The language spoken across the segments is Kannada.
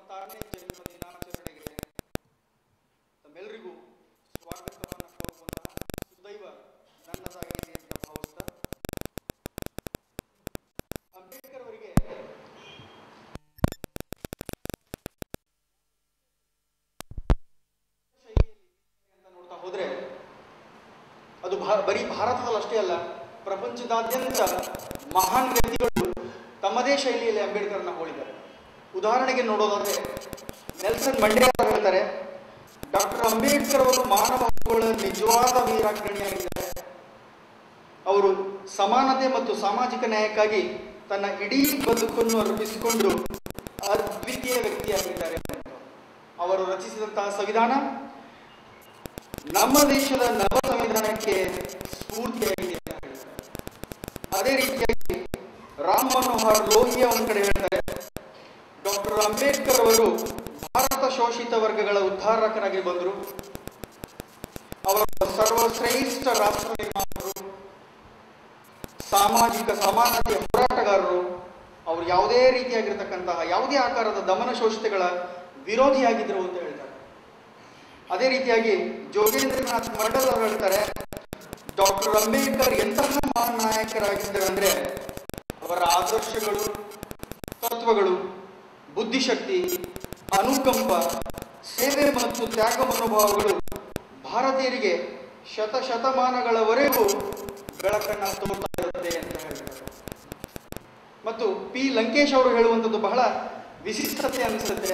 ಎಪ್ಪತ್ತಾರನೇ ಜನ್ಮ ದಿನಾಚರಣೆಗೆ ತಮ್ಮೆಲ್ಲರಿಗೂ ಸ್ವಾಗತವನ್ನು ಕೋರುವಂತಹ ಸುದೈವ ನನ್ನದಾಗಿದೆ ಅಂತ ಭಾವಿಸ್ತಾ ಅಂಬೇಡ್ಕರ್ ಅವರಿಗೆ ಶೈಲಿಯಲ್ಲಿ ಅಂತ ನೋಡ್ತಾ ಹೋದ್ರೆ ಅದು ಭಾ- ಬರೀ ಭಾರತದಲ್ಲಿ ಅಷ್ಟೇ ಅಲ್ಲ ಪ್ರಪಂಚದಾದ್ಯಂತ ಮಹಾನ್ ವ್ಯಕ್ತಿಗಳು ತಮ್ಮದೇ ಶೈಲಿಯಲ್ಲಿ ಅಂಬೇಡ್ಕರ್ನ ಹೋಲಿದ್ದಾರೆ ಉದಾಹರಣೆಗೆ ನೋಡೋದಾದ್ರೆ ನೆಲ್ಸನ್ ಮಂಡೇಲ ಅವರು ಹೇಳ್ತಾರೆ ಡಾಕ್ಟರ್ ಅಂಬೇಡ್ಕರ್ ಅವರು ಮಾನವ ಹಕ್ಕುಗಳ ನಿಜವಾದ ವೀರಾಗ್ರಣಿಯಾಗಿದ್ದಾರೆ ಅವರು ಸಮಾನತೆ ಮತ್ತು ಸಾಮಾಜಿಕ ನ್ಯಾಯಕ್ಕಾಗಿ ತನ್ನ ಇಡೀ ಬದುಕನ್ನು ಅರ್ಪಿಸಿಕೊಂಡು ಅದ್ವಿತೀಯ ವ್ಯಕ್ತಿಯಾಗಿದ್ದಾರೆ ಅವರು ರಚಿಸಿದಂತಹ ಸಂವಿಧಾನ ನಮ್ಮ ದೇಶದ ನವ ಸಂವಿಧಾನಕ್ಕೆ ಸ್ಫೂರ್ತಿಯಾಗಿದೆ ಅಂತ ಹೇಳ್ತಾರೆ. ಅದೇ ರೀತಿಯಾಗಿ ರಾಮ್ ಮನೋಹರ್ ಲೋಹಿಯಾ ಒಂದ್ ಕಡೆ ಹೇಳ್ತಾರೆ ಡಾಕ್ಟರ್ ಅಂಬೇಡ್ಕರ್ ಅವರು ಭಾರತ ಶೋಷಿತ ವರ್ಗಗಳ ಉದ್ಧಾರಕರಾಗಿ ಬಂದರು ಅವರು ಸರ್ವಶ್ರೇಷ್ಠ ರಾಷ್ಟ್ರ ನಿರ್ಮಾತರು ಸಾಮಾಜಿಕ ಸಮಾನತೆಯ ಹೋರಾಟಗಾರರು ಅವರು ಯಾವುದೇ ರೀತಿಯಾಗಿರ್ತಕ್ಕಂತಹ ಯಾವುದೇ ಆಕಾರದ ದಮನ ಶೋಷಿತಗಳ ವಿರೋಧಿಯಾಗಿದ್ದರು ಅಂತ ಹೇಳ್ತಾರೆ ಅದೇ ರೀತಿಯಾಗಿ ಜೋಗೇಂದ್ರನಾಥ್ ಮಂಡಲ್ ಅವರು ಹೇಳ್ತಾರೆ ಡಾಕ್ಟರ್ ಅಂಬೇಡ್ಕರ್ ಎಂತಹ ಮಹಾನ್ ನಾಯಕರಾಗಿದ್ದರು ಅಂದ್ರೆ ಅವರ ಆದರ್ಶಗಳು ತತ್ವಗಳು ಬುದ್ಧಿಶಕ್ತಿ ಅನುಕಂಪ ಸೇವೆ ಮತ್ತು ತ್ಯಾಗ ಮನೋಭಾವಗಳು ಭಾರತೀಯರಿಗೆ ಶತಶತಮಾನಗಳವರೆಗೂ ಬೆಳಕನ್ನು ತೋರ್ತಾ ಇರುತ್ತೆ ಅಂತ ಹೇಳ್ತಾರೆ ಮತ್ತು ಪಿ ಲಂಕೇಶ್ ಅವರು ಹೇಳುವಂಥದ್ದು ಬಹಳ ವಿಶಿಷ್ಟತೆ ಅನಿಸುತ್ತೆ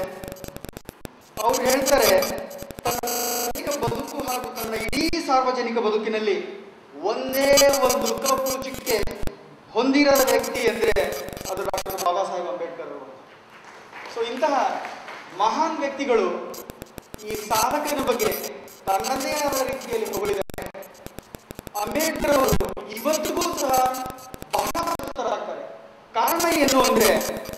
ಅವ್ರು ಹೇಳ್ತಾರೆ ತನ್ನ ಸಾರ್ವಜನಿಕ ಬದುಕು ಹಾಗೂ ತನ್ನ ಇಡೀ ಸಾರ್ವಜನಿಕ ಬದುಕಿನಲ್ಲಿ ಒಂದೇ ಒಂದು ಕಪ್ಪು ಚಿಕ್ಕೆ ಹೊಂದಿರದ ವ್ಯಕ್ತಿ ಅಂದ್ರೆ ಅದು ಡಾಕ್ಟರ್ ಬಾಬಾ ಸಾಹೇಬ್ ಅಂಬೇಡ್ಕರ್ ಅವರು ಸೊ ಇಂತಹ ಮಹಾನ್ ವ್ಯಕ್ತಿಗಳು ಈ ಸಾಧಕನ ಬಗ್ಗೆ ತನ್ನದೇ ಆದ ರೀತಿಯಲ್ಲಿ ಹೊಗಳಿದ್ದಾರೆ ಅಂಬೇಡ್ಕರ್ ಅವರು ಇವತ್ತಿಗೂ ಸಹ ಬಹಳ ಪ್ರಸ್ತುತರಾಗ್ತಾರೆ ಕಾರಣ ಏನು ಅಂದ್ರೆ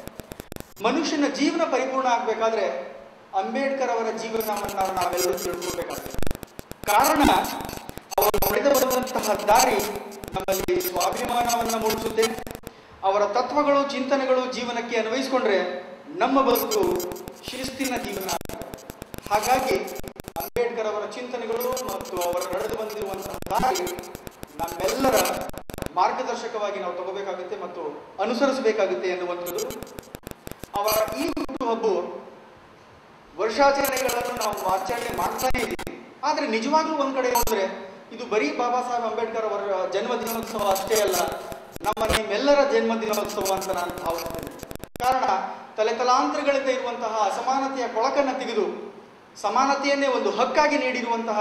ಮನುಷ್ಯನ ಜೀವನ ಪರಿಪೂರ್ಣ ಆಗ್ಬೇಕಾದ್ರೆ ಅಂಬೇಡ್ಕರ್ ಅವರ ಜೀವನವನ್ನು ನಾವೆಲ್ಲರೂ ತಿಳ್ಕೊಳ್ಬೇಕಾಗ್ತದೆ ಕಾರಣ ಅವರು ನಡೆದು ಬಂದಂತಹ ದಾರಿ ನಮ್ಮಲ್ಲಿ ಸ್ವಾಭಿಮಾನವನ್ನ ಮೂಡಿಸುತ್ತೆ ಅವರ ತತ್ವಗಳು ಚಿಂತನೆಗಳು ಜೀವನಕ್ಕೆ ಅನ್ವಯಿಸಿಕೊಂಡ್ರೆ ನಮ್ಮ ಬದುಕು ಶಿಸ್ತಿನ ಜೀವನ ಆಗುತ್ತೆ. ಹಾಗಾಗಿ ಅಂಬೇಡ್ಕರ್ ಅವರ ಚಿಂತನೆಗಳು ಮತ್ತು ಅವರು ನಡೆದು ಬಂದಿರುವಂತಹ ದಾರಿ ನಮ್ಮೆಲ್ಲರ ಮಾರ್ಗದರ್ಶಕವಾಗಿ ನಾವು ತಗೋಬೇಕಾಗುತ್ತೆ ಮತ್ತು ಅನುಸರಿಸಬೇಕಾಗುತ್ತೆ ಎನ್ನುವಂಥದ್ದು ಅವರ ಈ ಹುಟ್ಟುಹಬ್ಬು ವರ್ಷಾಚರಣೆಗಳನ್ನು ನಾವು ಆಚರಣೆ ಮಾಡ್ತಾನೆ ಇದ್ದೀವಿ ಆದ್ರೆ ನಿಜವಾಗ್ಲೂ ಒಂದ್ ಕಡೆ ಹೋದ್ರೆ ಇದು ಬರೀ ಬಾಬಾ ಸಾಹೇಬ್ ಅಂಬೇಡ್ಕರ್ ಅವರ ಜನ್ಮ ದಿನೋತ್ಸವ ಅಷ್ಟೇ ಅಲ್ಲ ನಮ್ಮ ನಿಮ್ಮೆಲ್ಲರ ಜನ್ಮ ದಿನೋತ್ಸವ ಅಂತ ನಾನು ಭಾವಿಸ್ತೇನೆ ಕಾರಣ ತಲೆ ತಲಾಂತರಗಳಿಂದ ಇರುವಂತಹ ಅಸಮಾನತೆಯ ಕೊಳಕನ್ನು ತೆಗೆದು ಸಮಾನತೆಯನ್ನೇ ಒಂದು ಹಕ್ಕಾಗಿ ನೀಡಿರುವಂತಹ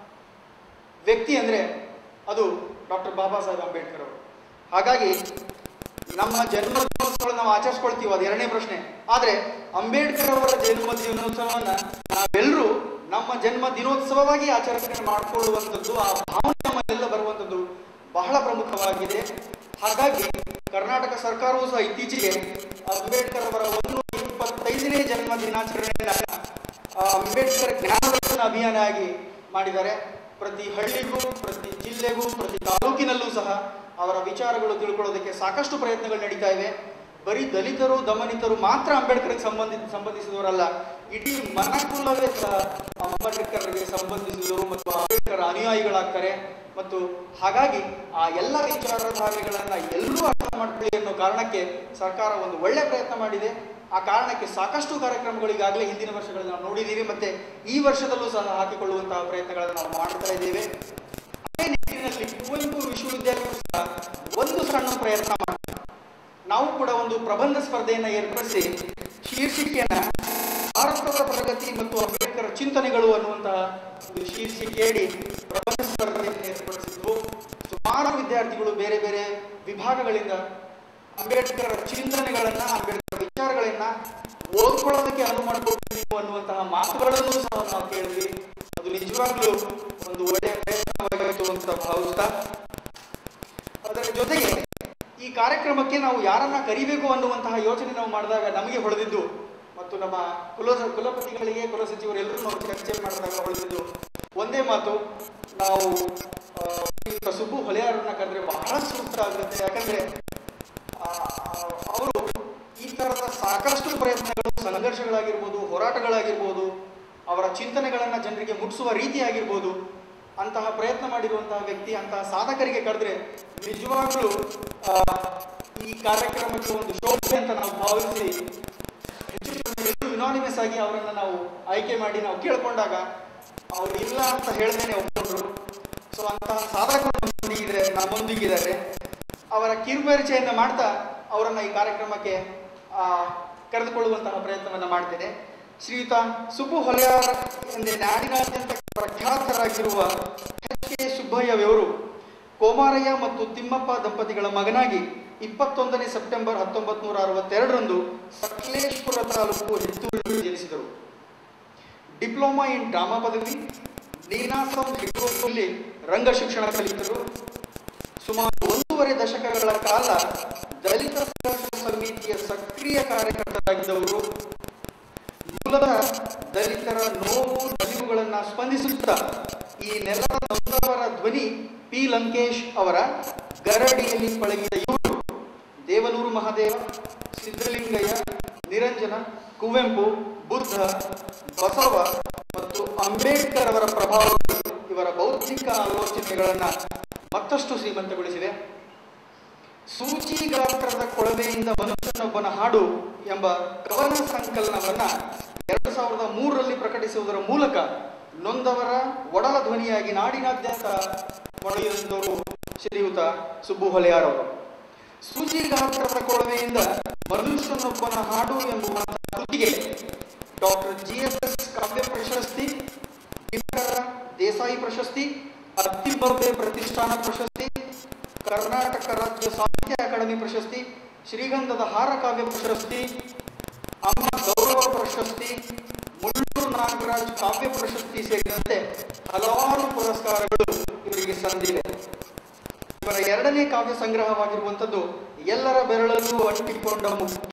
ವ್ಯಕ್ತಿ ಅಂದ್ರೆ ಅದು ಡಾಕ್ಟರ್ ಬಾಬಾ ಸಾಹೇಬ್ ಅಂಬೇಡ್ಕರ್ ಅವರು ಹಾಗಾಗಿ ನಮ್ಮ ಜನ್ಮ ದಿನೋತ್ಸವ ನಾವು ಆಚರಿಸ್ಕೊಳ್ತೀವಿ ಅದು ಎರಡನೇ ಪ್ರಶ್ನೆ ಆದ್ರೆ ಅಂಬೇಡ್ಕರ್ ಅವರ ಜನ್ಮ ದಿನೋತ್ಸವವನ್ನ ನಾವೆಲ್ಲರೂ ನಮ್ಮ ಜನ್ಮ ದಿನೋತ್ಸವವಾಗಿ ಆಚರಣೆ ಮಾಡಿಕೊಳ್ಳುವಂಥದ್ದು ಆ ಭಾವನೆ ನಮ್ಮಲ್ಲೆಲ್ಲ ಬರುವಂಥದ್ದು ಬಹಳ ಪ್ರಮುಖವಾಗಿದೆ ಹಾಗಾಗಿ ಕರ್ನಾಟಕ ಸರ್ಕಾರವೂ ಸಹ ಇತ್ತೀಚೆಗೆ ಅಂಬೇಡ್ಕರ್ ಅವರ ಒಂದು ಇಪ್ಪತ್ತೈದನೇ ಜನ್ಮ ದಿನಾಚರಣೆಯನ್ನ ಆ, ಅಂಬೇಡ್ಕರ್ ಜ್ಞಾನದರ್ಶನ ಅಭಿಯಾನ ಆಗಿ ಮಾಡಿದ್ದಾರೆ ಪ್ರತಿ ಹಳ್ಳಿಗೂ ಪ್ರತಿ ಜಿಲ್ಲೆಗೂ ಪ್ರತಿ ತಾಲೂಕಿನಲ್ಲೂ ಸಹ ಅವರ ವಿಚಾರಗಳು ತಿಳ್ಕೊಳ್ಳೋದಕ್ಕೆ ಸಾಕಷ್ಟು ಪ್ರಯತ್ನಗಳು ನಡೀತಾ ಇವೆ ಬರೀ ದಲಿತರು ದಮನಿತರು ಮಾತ್ರ ಅಂಬೇಡ್ಕರ್ಗೆ ಸಂಬಂಧಿ ಸಂಬಂಧಿಸಿದವರಲ್ಲ ಇಡೀ ಮನಕುಲವೇ ಸಹ ಅಂಬೇಡ್ಕರ್ಗೆ ಸಂಬಂಧಿಸಿದವರು ಮತ್ತು ಅಂಬೇಡ್ಕರ್ ಅನುಯಾಯಿಗಳಾಗ್ತಾರೆ ಮತ್ತು ಹಾಗಾಗಿ ಆ ಎಲ್ಲ ವಿಚಾರಧಾರೆಗಳನ್ನ ಎಲ್ಲರೂ ಅರ್ಥ ಮಾಡ್ಕೊಳ್ಳಿ ಅನ್ನೋ ಕಾರಣಕ್ಕೆ ಸರ್ಕಾರ ಒಂದು ಒಳ್ಳೆ ಪ್ರಯತ್ನ ಮಾಡಿದೆ ಆ ಕಾರಣಕ್ಕೆ ಸಾಕಷ್ಟು ಕಾರ್ಯಕ್ರಮಗಳು ಈಗಾಗಲೇ ಹಿಂದಿನ ವರ್ಷಗಳಲ್ಲಿ ನಾವು ನೋಡಿದ್ದೀವಿ ಮತ್ತೆ ಈ ವರ್ಷದಲ್ಲೂ ಸಹ ಹಾಕಿಕೊಳ್ಳುವಂತಹ ಪ್ರಯತ್ನಗಳನ್ನು ನಾವು ಮಾಡ್ತಾ ಇದ್ದೇವೆ ಅದೇ ನಿಟ್ಟಿನಲ್ಲಿ ಕುವೆಂಪು ವಿಶ್ವವಿದ್ಯಾಲಯ ಸಹ ಒಂದು ಸಣ್ಣ ಪ್ರಯತ್ನ ಮಾಡಿ ನಾವು ಕೂಡ ಒಂದು ಪ್ರಬಂಧ ಸ್ಪರ್ಧೆಯನ್ನ ಏರ್ಪಡಿಸಿ ಶೀರ್ಷಿಕೆಯನ್ನ ಭಾರತದ ಪ್ರಗತಿ ಮತ್ತು ಅಂಬೇಡ್ಕರ್ ಚಿಂತನೆಗಳು ಅನ್ನುವಂತಹ ಒಂದು ಶೀರ್ಷಿಕೆಯಡಿ ಪ್ರಬಂಧ ಸ್ಪರ್ಧೆಯನ್ನು ಏರ್ಪಡಿಸಿದ್ವು ಸುಮಾರು ವಿದ್ಯಾರ್ಥಿಗಳು ಬೇರೆ ಬೇರೆ ವಿಭಾಗಗಳಿಂದ ಅಂಬೇಡ್ಕರ್ ಚಿಂತನೆಗಳನ್ನ ಅಂಬೇಡ್ಕರ್ ವಿಚಾರಗಳನ್ನ ಓದ್ಕೊಳ್ಳೋದಕ್ಕೆ ಅನುವು ಮಾಡಿಕೊಡ್ತೀವಿ ನೀವು ಅನ್ನುವಂತಹ ಮಾತುಗಳನ್ನು ಸಹ ನಾವು ಕೇಳಿದ್ವಿ ಅದು ನಿಜವಾಗ್ಲೂ ಒಂದು ಒಳ್ಳೆಯ ಪ್ರಯತ್ನವಾಗಿತ್ತು ಅಂತ ಭಾವಿಸ್ತಾ ಅದರ ಜೊತೆಗೆ ಈ ಕಾರ್ಯಕ್ರಮಕ್ಕೆ ನಾವು ಯಾರನ್ನ ಕರಿಬೇಕು ಅನ್ನುವಂತಹ ಯೋಚನೆ ನಾವು ಮಾಡಿದಾಗ ನಮಗೆ ಹೊಳೆದಿದ್ದು ಮತ್ತು ನಮ್ಮ ಕುಲ ಕುಲಪತಿಗಳಿಗೆ ಕುಲಸಚಿವರೆಲ್ಲರೂ ನಾವು ಚರ್ಚೆ ಮಾಡಿದಾಗ ಹೊಳೆದಿದ್ದು ಒಂದೇ ಮಾತು ನಾವು ಆ, ಶ್ರೀಯುತ ಸುಬ್ಬು ಹೊಲೆಯಾರನ್ನ ಕರೆದ್ರೆ ಬಹಳ ಸೂಕ್ತ ಆಗುತ್ತೆ ಯಾಕಂದ್ರೆ ಅವರು ಈ ತರದ ಸಾಕಷ್ಟು ಪ್ರಯತ್ನಗಳು ಸಂಘರ್ಷಗಳಾಗಿರ್ಬೋದು ಹೋರಾಟಗಳಾಗಿರ್ಬೋದು ಅವರ ಚಿಂತನೆಗಳನ್ನು ಜನರಿಗೆ ಮುಟ್ಟಿಸುವ ರೀತಿ ಆಗಿರ್ಬೋದು ಅಂತಹ ಪ್ರಯತ್ನ ಮಾಡಿರುವಂತಹ ವ್ಯಕ್ತಿ ಅಂತಹ ಸಾಧಕರಿಗೆ ಕರೆದ್ರೆ ನಿಜವಾಗ್ಲೂ ಆ, ಈ ಕಾರ್ಯಕ್ರಮಕ್ಕೆ ಒಂದು ಶೋಭೆ ಅಂತ ನಾವು ಭಾವಿಸಿ ಹೆಚ್ಚು ಯುನಾನಿಮಸ್ ಆಗಿ ಅವರನ್ನ ನಾವು ಆಯ್ಕೆ ಮಾಡಿ ನಾವು ಕೇಳ್ಕೊಂಡಾಗ ಅವ್ರು ಇಲ್ಲ ಅಂತ ಹೇಳ್ದೇನೆ ಒಪ್ಕೊಂಡ್ರು ಸೊ ಅಂತಹ ಸಾಧಕರು ನಮ್ಮೊಂದಿಗಿದ್ರೆ ನಮ್ಮೊಂದಿಗಿದ್ದಾರೆ ಅವರ ಕಿರುಪರಿಚೆಯನ್ನು ಮಾಡ್ತಾ ಅವರನ್ನ ಈ ಕಾರ್ಯಕ್ರಮಕ್ಕೆ ಆ, ಕರೆದುಕೊಳ್ಳುವಂತಹ ಪ್ರಯತ್ನವನ್ನ ಮಾಡ್ತೇನೆ ಶ್ರೀಯುತ ಸುಬ್ಬು ಹೊಲೆಯಾರ್ ಎಂದೇ ನಾಡಿನಾದ್ಯಂತ ಪ್ರಖ್ಯಾತರಾಗಿರುವ ಎಚ್ ಕೆ ಸುಬ್ಬಯ್ಯವರು ಕೋಮಾರಯ್ಯ ಮತ್ತು ತಿಮ್ಮಪ್ಪ ದಂಪತಿಗಳ ಮಗನಾಗಿ ಇಪ್ಪತ್ತೊಂದನೇ ಸೆಪ್ಟೆಂಬರ್ ಹತ್ತೊಂಬತ್ತು ನೂರ ಅರವತ್ತೆರಡರಂದು ಸಕಲೇಶ್ಪುರ ತಾಲೂಕು ಹೆತ್ತೂರಿನಲ್ಲಿ ಜನಿಸಿದರು ಡಿಪ್ಲೊಮಾ ಇನ್ ಡ್ರಾಮಾ ಪದವಿ ನೀನಾಸಂ ಡಿಪ್ಲೊಮಲ್ಲಿ ರಂಗ ಶಿಕ್ಷಣ ಕಲಿತರು ಸುಮಾರು ಒಂದೂವರೆ ದಶಕಗಳ ಕಾಲ ದಲಿತ ಸಂಘರ್ಷ ಸಮಿತಿಯ ಸಕ್ರಿಯ ಕಾರ್ಯಕರ್ತರಾಗಿದ್ದವರು ಮೂಲತಃ ದಲಿತರ ನೋವು ನಲಿವುಗಳನ್ನ ಸ್ಪಂದಿಸುತ್ತಾ ಈ ನೆಲದ ನೊಂದವರ ಧ್ವನಿ ಪಿ ಲಂಕೇಶ್ ಅವರ ಗರಡಿಯಲ್ಲಿ ಪಳಗಿದ ಇವರು ದೇವನೂರು ಮಹಾದೇವ ಸಿದ್ಧಲಿಂಗಯ್ಯ ನಿರಂಜನ ಕುವೆಂಪು ಬುದ್ಧ ಬಸವ ಮತ್ತು ಅಂಬೇಡ್ಕರ್ ಅವರ ಪ್ರಭಾವಗಳು ಇವರ ಬೌದ್ಧಿಕ ಆಲೋಚನೆಗಳನ್ನ ಮತ್ತಷ್ಟು ಶ್ರೀಮಂತಗೊಳಿಸಿವೆ ಸೂಚಿ ಗಾತ್ರದ ಕೊಳವೆಯಿಂದ ಮನುಷ್ಯನೊಬ್ಬನ ಹಾಡು ಎಂಬ ಕವನ ಸಂಕಲನವನ್ನ ಎರಡು ಸಾವಿರದ ಮೂರರಲ್ಲಿ ಪ್ರಕಟಿಸುವುದರ ಮೂಲಕ ನೊಂದವರ ಒಡಲ ಧ್ವನಿಯಾಗಿ ನಾಡಿನಾದ್ಯಂತ ಮೊಳೆಯುತ್ತಿದ್ದವರು ಶ್ರೀಯುತ ಸುಬ್ಬು ಹೊಲೆಯಾರ್ ಅವರು ಸೂಚಿ ಗಾತ್ರದ ಕೊಳವೆಯಿಂದ ಮನುಷ್ಯನೊಬ್ಬನ ಹಾಡು ಎಂಬುವ ಕೃತಿಗೆ ಡಾಕ್ಟರ್ ಜಿ ಎಸ್ ಎಸ್ ಕಾವ್ಯ ಪ್ರಶಸ್ತಿ ದಿನಕರ ದೇಸಾಯಿ ಪ್ರಶಸ್ತಿ ಅತ್ತಿಬಬ್ಬೆ ಪ್ರತಿಷ್ಠಾನ ಪ್ರಶಸ್ತಿ ಕರ್ನಾಟಕ ರಾಜ್ಯ ಸಾಹಿತ್ಯ ಅಕಾಡೆಮಿ ಪ್ರಶಸ್ತಿ ಶ್ರೀಗಂಧದ ಹಾರ ಕಾವ್ಯ ಪ್ರಶಸ್ತಿ ಅಮ್ಮ ಗೌರವ ಪ್ರಶಸ್ತಿ ಮುಳ್ಳೂರು ನಾಗರಾಜ್ ಕಾವ್ಯ ಪ್ರಶಸ್ತಿ ಸೇರಿದಂತೆ ಹಲವಾರು ಪುರಸ್ಕಾರಗಳು ಇವರಿಗೆ ಸಂದಿವೆ ಇವರ ಎರಡನೇ ಕಾವ್ಯ ಸಂಗ್ರಹವಾಗಿರುವಂಥದ್ದು ಎಲ್ಲರ ಬೆರಳಲ್ಲೂ ಅಂಟಿಕೊಂಡ ಮುತ್ತು